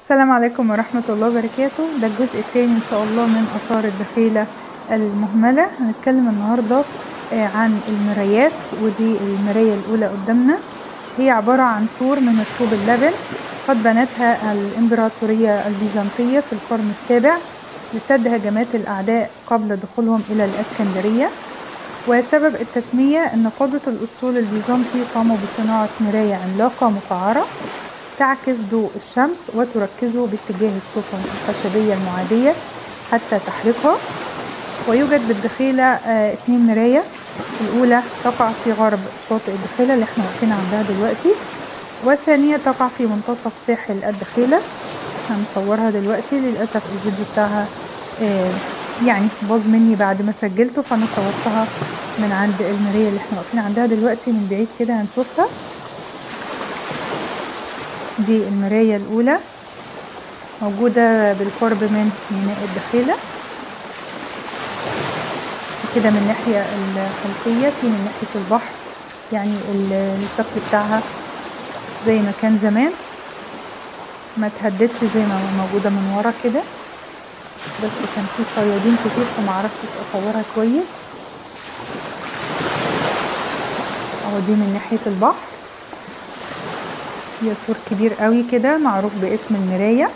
السلام عليكم ورحمة الله وبركاته ده الجزء الثاني إن شاء الله من آثار الدخيلة المهملة هنتكلم النهاردة آه، عن المرايات ودي المراية الأولى قدامنا هي عبارة عن سور من الطوب اللبن قد بنتها الإمبراطورية البيزنطية في القرن السابع لسد هجمات الأعداء قبل دخولهم إلى الإسكندرية وسبب التسمية أن قادة الأسطول البيزنطي قاموا بصناعة مراية عملاقة مقعرة تعكس ضوء الشمس وتركزه باتجاه السفن الخشبية المعادية حتى تحرقها ويوجد بالدخيلة آه، اتنين مراية الأولى تقع في غرب شاطئ الدخيلة اللي احنا واقفين عندها دلوقتي والثانية تقع في منتصف ساحل الدخيلة هنصورها دلوقتي للأسف الفيديو بتاعها آه، يعني باظ مني بعد ما سجلته فأنا صورتها من عند المراية اللي احنا واقفين عندها دلوقتي من بعيد كده هنشوفها دي المراية الأولى موجودة بالقرب من ميناء الدخيلة كده من الناحية الخلفية في من ناحية البحر يعني ال- الشكل بتاعها زي ما كان زمان ما تهددش زي ما هو موجودة من ورا كده بس كان في صيادين كتير فمعرفتش اصورها كويس اهو دي من ناحية البحر هي سور كبير قوي كده معروف باسم المراية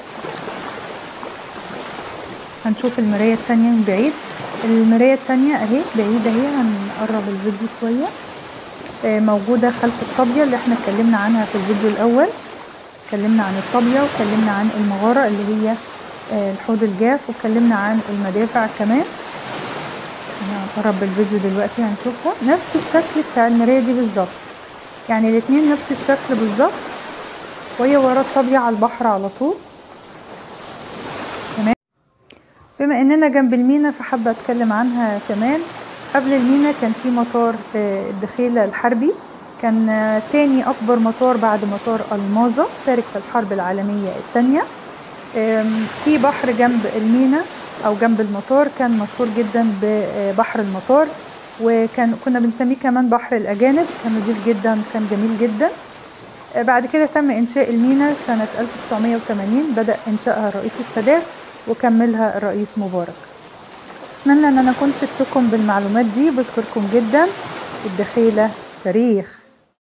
هنشوف المراية التانية من بعيد المراية التانية اهي بعيدة اهي هنقرب الفيديو شوية آه، موجودة خلف الطابية اللي احنا اتكلمنا عنها في الفيديو الاول اتكلمنا عن الطابية واتكلمنا عن المغارة اللي هي آه، الحوض الجاف واتكلمنا عن المدافع كمان هنقرب الفيديو دلوقتي هنشوفها نفس الشكل بتاع المراية دي بالظبط يعني الاتنين نفس الشكل بالظبط وهي ورا الطابية على البحر على طول تمام بما اننا جنب المينا فحابة اتكلم عنها كمان قبل المينا كان في مطار آه، الدخيلة الحربي كان آه، تاني اكبر مطار بعد مطار الماظة شارك في الحرب العالمية الثانية آم، في بحر جنب المينا او جنب المطار كان مشهور جدا ببحر المطار وكان كنا بنسميه كمان بحر الاجانب كان نضيف جدا وكان جميل جدا آه، بعد كده تم انشاء المينا سنة 1980 بدأ انشائها الرئيس السادات وكملها الرئيس مبارك اتمنى ان انا كنت فدتكم بالمعلومات دي بشكركم جدا الدخيلة تاريخ